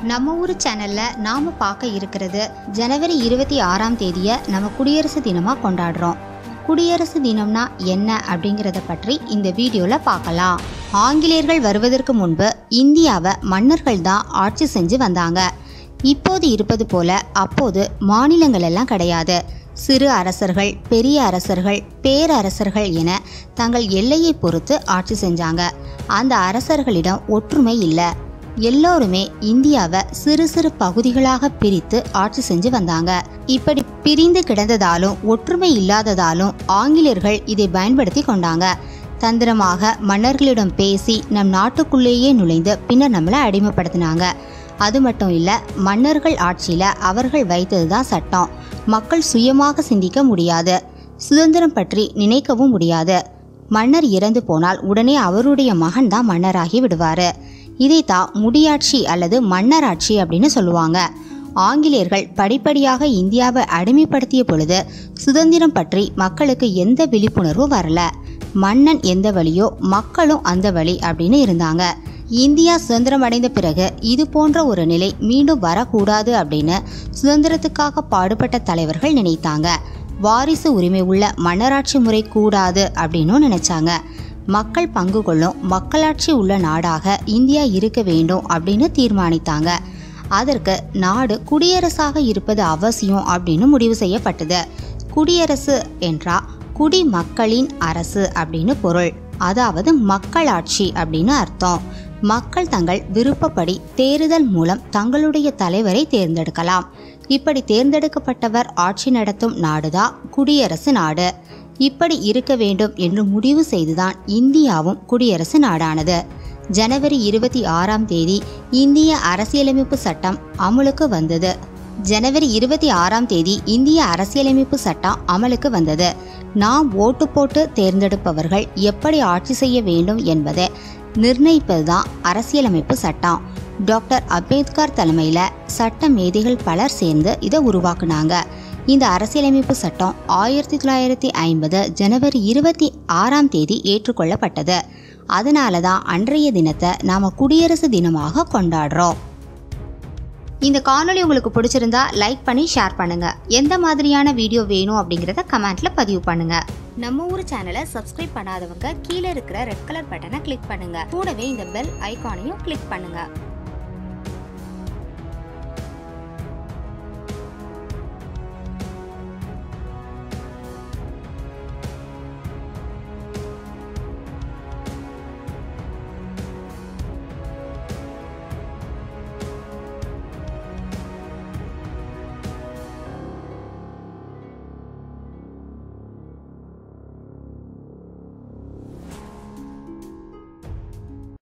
நம்ம ஊர் சேனல்ல நாம பார்க்க இருக்கிறது ஜனவரி இருபத்தி ஆறாம் தேதியை நம்ம குடியரசு தினமா கொண்டாடுறோம் குடியரசு தினம்னா என்ன அப்படிங்கிறத பற்றி இந்த வீடியோல பார்க்கலாம் ஆங்கிலேயர்கள் வருவதற்கு முன்பு இந்தியாவை மன்னர்கள் தான் ஆட்சி செஞ்சு வந்தாங்க இப்போது இருப்பது போல அப்போது மாநிலங்கள் எல்லாம் கிடையாது சிறு அரசர்கள் பெரிய அரசர்கள் பேரரசர்கள் என தங்கள் எல்லையை பொறுத்து ஆட்சி செஞ்சாங்க அந்த அரசர்களிடம் ஒற்றுமை இல்லை எல்லோருமே இந்தியாவை சிறு சிறு பகுதிகளாக பிரித்து ஆட்சி செஞ்சு வந்தாங்க இப்படி பிரிந்து கிடந்ததாலும் ஒற்றுமை இல்லாததாலும் ஆங்கிலேயர்கள் இதை பயன்படுத்தி கொண்டாங்க தந்திரமாக மன்னர்களிடம் பேசி நம் நாட்டுக்குள்ளேயே நுழைந்து பின்னர் நம்மளை அடிமைப்படுத்தினாங்க அது மட்டும் இல்ல மன்னர்கள் ஆட்சியில அவர்கள் வைத்தது தான் சட்டம் மக்கள் சுயமாக சிந்திக்க முடியாது சுதந்திரம் பற்றி நினைக்கவும் முடியாது மன்னர் இறந்து போனால் உடனே அவருடைய மகன் தான் மன்னராகி விடுவாரு இதைத்தான் முடியாட்சி அல்லது மன்னராட்சி அப்படின்னு சொல்லுவாங்க ஆங்கிலேயர்கள் படிப்படியாக இந்தியாவை அடிமைப்படுத்திய பொழுது சுதந்திரம் பற்றி மக்களுக்கு எந்த விழிப்புணர்வும் வரல மன்னன் எந்த வழியோ மக்களும் அந்த வழி அப்படின்னு இருந்தாங்க இந்தியா சுதந்திரம் அடைந்த பிறகு இது போன்ற ஒரு நிலை மீண்டும் வரக்கூடாது அப்படின்னு சுதந்திரத்துக்காக பாடுபட்ட தலைவர்கள் நினைத்தாங்க வாரிசு உரிமை உள்ள மன்னராட்சி முறை கூடாது அப்படின்னும் நினைச்சாங்க மக்கள் பங்கு கொள்ளும் மக்களாட்சி உள்ள நாடாக இந்தியா இருக்க வேண்டும் அப்படின்னு தீர்மானித்தாங்க அதற்கு நாடு குடியரசாக இருப்பது அவசியம் அப்படின்னு முடிவு செய்யப்பட்டது குடியரசு என்றா குடி மக்களின் அரசு அப்படின்னு பொருள் அதாவது மக்களாட்சி அப்படின்னு அர்த்தம் மக்கள் தங்கள் விருப்பப்படி தேர்தல் மூலம் தங்களுடைய தலைவரை தேர்ந்தெடுக்கலாம் இப்படி தேர்ந்தெடுக்கப்பட்டவர் ஆட்சி நடத்தும் நாடுதான் குடியரசு நாடு இப்படி இருக்க வேண்டும் என்று முடிவு செய்துதான் இந்தியாவும் குடியரசு நாடானது ஜனவரி இருபத்தி ஆறாம் தேதி இந்திய அரசியலமைப்பு சட்டம் அமலுக்கு வந்தது ஜனவரி இருபத்தி ஆறாம் தேதி இந்திய அரசியலமைப்பு சட்டம் அமலுக்கு வந்தது நாம் ஓட்டு போட்டு தேர்ந்தெடுப்பவர்கள் எப்படி ஆட்சி செய்ய வேண்டும் என்பதை நிர்ணயிப்பதுதான் அரசியலமைப்பு சட்டம் டாக்டர் அம்பேத்கர் தலைமையில் சட்ட மேதைகள் பலர் சேர்ந்து இதை உருவாக்குனாங்க இந்த அரசியலமைப்பு சட்டம் ஆயிரத்தி தொள்ளாயிரத்தி ஐம்பது ஜனவரி இருபத்தி ஆறாம் தேதி ஏற்றுக்கொள்ளப்பட்டது அதனால தான் அன்றைய தினத்தை நாம குடியரசு தினமாக கொண்டாடுறோம் இந்த காணொளி உங்களுக்கு பிடிச்சிருந்தா லைக் பண்ணி ஷேர் பண்ணுங்க எந்த மாதிரியான வீடியோ வேணும் அப்படிங்கிறத கமெண்ட்ல பதிவு பண்ணுங்க நம்ம ஊர் சேனலை சப்ஸ்கிரைப் பண்ணாதவங்க கீழே இருக்கிற ரெட் கலர் பட்டனை கிளிக் பண்ணுங்க கூடவே இந்த பெல் ஐகானையும் கிளிக் பண்ணுங்க